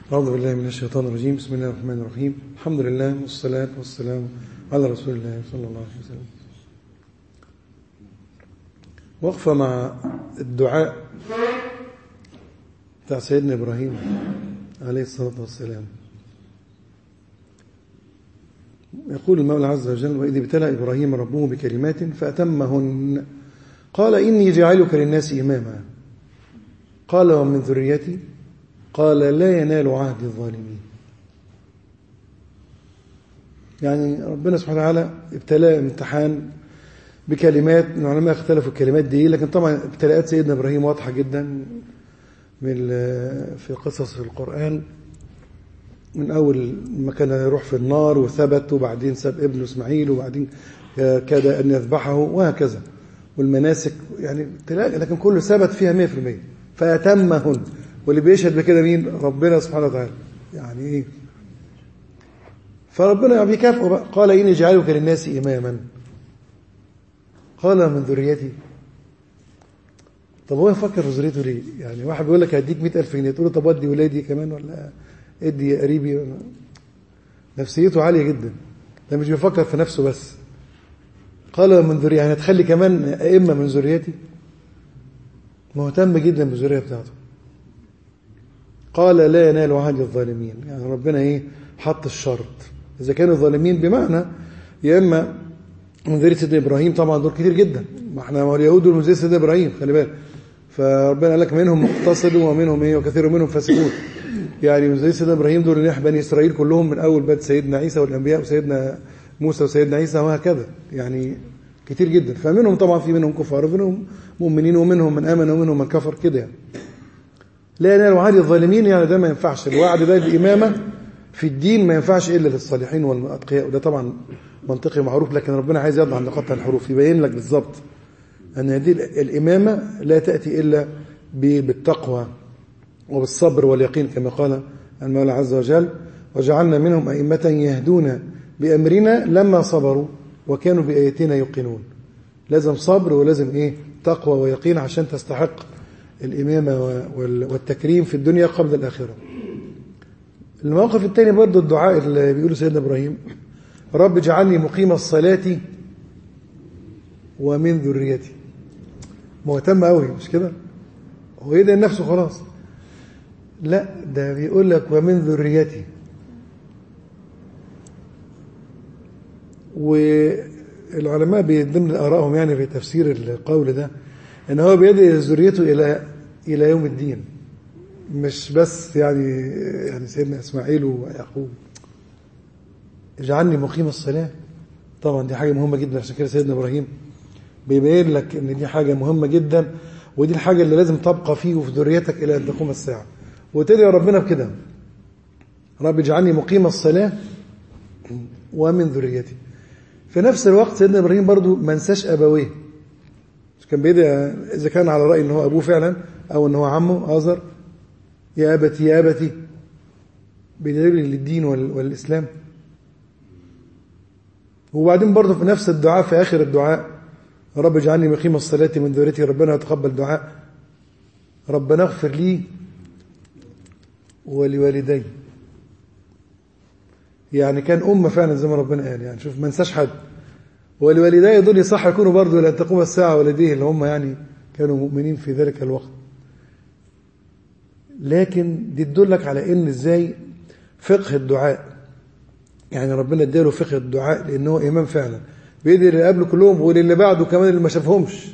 أعوذ بالله من الشيطان الرجيم بسم الله الرحمن الرحيم الحمد لله والصلاة والسلام على رسول الله صلى الله عليه وسلم وقفة مع الدعاء بتاع سيدنا إبراهيم عليه الصلاة والسلام يقول المولى عز وجل وإذ ابتلى إبراهيم ربه بكلمات فأتمهن قال إني جعلك للناس إماما قال ومن ذريتي قال لا ينال عهد الظالمين يعني ربنا سبحانه وتعالى ابتلاه امتحان بكلمات العلماء اختلفوا الكلمات دي لكن طبعا ابتلاءات سيدنا ابراهيم واضحه جدا من في قصص في القران من اول ما كان يروح في النار وثبت وبعدين ساب ابنه اسماعيل وبعدين كاد ان يذبحه وهكذا والمناسك يعني ابتلاء لكن كله ثبت فيها 100% فاتمهن واللي بيشهد بكده مين ربنا سبحانه وتعالى يعني ايه فربنا بيكافئه بقى قال اني جعلك للناس اماما قال من ذريتي طب هو يفكر في ذريته ليه يعني واحد بيقول لك هديك 100000 جنيه تقول له طب ودي ولادي كمان ولا ادي قريبي نفسيته عاليه جدا ده مش بيفكر في نفسه بس قال من ذريتي يعني هتخلي كمان ائمه من ذريتي مهتم جدا بالذريه بتاعته قال لا ينال عهد الظالمين يعني ربنا ايه حط الشرط اذا كانوا الظالمين بمعنى يا اما من ذريه سيدنا ابراهيم طبعا دول كتير جدا ما احنا ما اليهود دول من ذريه سيدنا ابراهيم خلي بالك فربنا قال لك منهم مقتصد ومنهم ايه وكثير منهم فاسقون يعني من ذريه سيدنا ابراهيم دول اللي بني اسرائيل كلهم من اول بيت سيدنا عيسى والانبياء وسيدنا موسى وسيدنا عيسى وهكذا يعني كتير جدا فمنهم طبعا في منهم كفار ومنهم مؤمنين ومنهم من امن ومنهم من كفر كده يعني لا ينال عهد الظالمين يعني ده ما ينفعش الوعد ده الإمامة في الدين ما ينفعش إلا للصالحين والأتقياء وده طبعا منطقي معروف لكن ربنا عايز يضع عند قطع الحروف يبين لك بالظبط أن هذه الإمامة لا تأتي إلا بالتقوى وبالصبر واليقين كما قال المولى عز وجل وجعلنا منهم أئمة يهدون بأمرنا لما صبروا وكانوا بآياتنا يوقنون لازم صبر ولازم إيه تقوى ويقين عشان تستحق الإمامة والتكريم في الدنيا قبل الآخرة الموقف الثاني برضه الدعاء اللي بيقوله سيدنا إبراهيم رب اجعلني مقيم الصلاة ومن ذريتي مهتم قوي مش كده هو يدعي نفسه خلاص لا ده بيقول لك ومن ذريتي والعلماء ضمن آرائهم يعني في تفسير القول ده ان هو بيدعي ذريته الى الى يوم الدين مش بس يعني يعني سيدنا اسماعيل ويعقوب اجعلني مقيم الصلاه طبعا دي حاجه مهمه جدا عشان كده سيدنا ابراهيم بيبين لك ان دي حاجه مهمه جدا ودي الحاجه اللي لازم تبقى فيه وفي ذريتك الى ان تقوم الساعه وتدعي ربنا بكده رب اجعلني مقيم الصلاه ومن ذريتي في نفس الوقت سيدنا ابراهيم برضو ما نساش ابويه كان بيدعي اذا كان على راي ان هو ابوه فعلا او ان هو عمه ازر يا ابتي يا ابتي بيدعي للدين والاسلام وبعدين برضه في نفس الدعاء في اخر الدعاء رب اجعلني مقيم الصلاة من ذريتي ربنا يتقبل دعاء ربنا اغفر لي ولوالدي يعني كان أمة فعلا زي ما ربنا قال يعني شوف ما انساش حد والوالداي دول يصح يكونوا برضه لأن تقوم الساعة والديه اللي هم يعني كانوا مؤمنين في ذلك الوقت لكن دي تدلك على ان ازاي فقه الدعاء يعني ربنا اداله فقه الدعاء لان هو امام فعلا بيدي اللي قبله كلهم وللي بعده كمان اللي ما شافهمش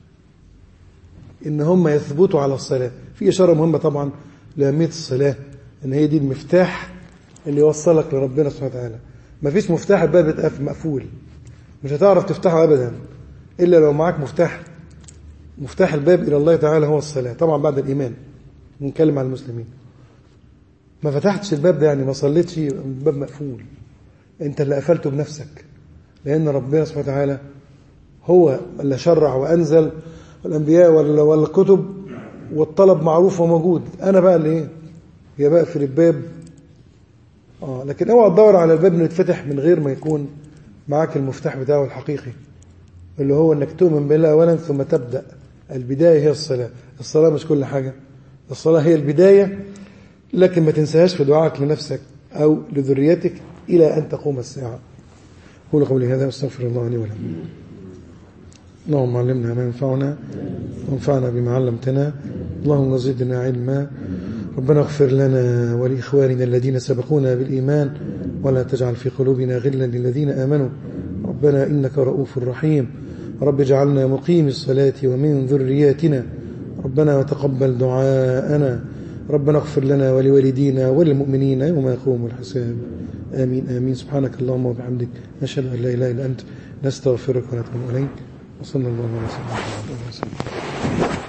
ان هم يثبتوا على الصلاه في اشاره مهمه طبعا لاهميه الصلاه ان هي دي المفتاح اللي يوصلك لربنا سبحانه وتعالى ما فيش مفتاح الباب مقفول مش هتعرف تفتحه ابدا الا لو معاك مفتاح مفتاح الباب الى الله تعالى هو الصلاه طبعا بعد الايمان نتكلم عن المسلمين ما فتحتش الباب ده يعني ما صليتش الباب مقفول انت اللي قفلته بنفسك لان ربنا سبحانه وتعالى هو اللي شرع وانزل الانبياء والكتب والطلب معروف وموجود انا بقى اللي ايه هي بقفل الباب اه لكن اوعى تدور على الباب انه يتفتح من غير ما يكون معاك المفتاح بتاعه الحقيقي اللي هو انك تؤمن بالله اولا ثم تبدا البدايه هي الصلاه الصلاه مش كل حاجه الصلاه هي البدايه لكن ما تنساهاش في دعائك لنفسك أو لذريتك إلى أن تقوم الساعة قولوا قولي هذا واستغفر الله لي ولكم اللهم علمنا ما ينفعنا وانفعنا بما علمتنا اللهم زدنا علما ربنا اغفر لنا ولإخواننا الذين سبقونا بالإيمان ولا تجعل في قلوبنا غلا للذين آمنوا ربنا إنك رؤوف رحيم رب اجعلنا مقيم الصلاة ومن ذرياتنا ربنا وتقبل دعاءنا ربنا اغفر لنا ولوالدينا وللمؤمنين يوم يقوم الحساب آمين آمين سبحانك اللهم وبحمدك نشهد أن لا إله إلا أنت نستغفرك ونتوب إليك وصلى الله على سيدنا محمد وسلم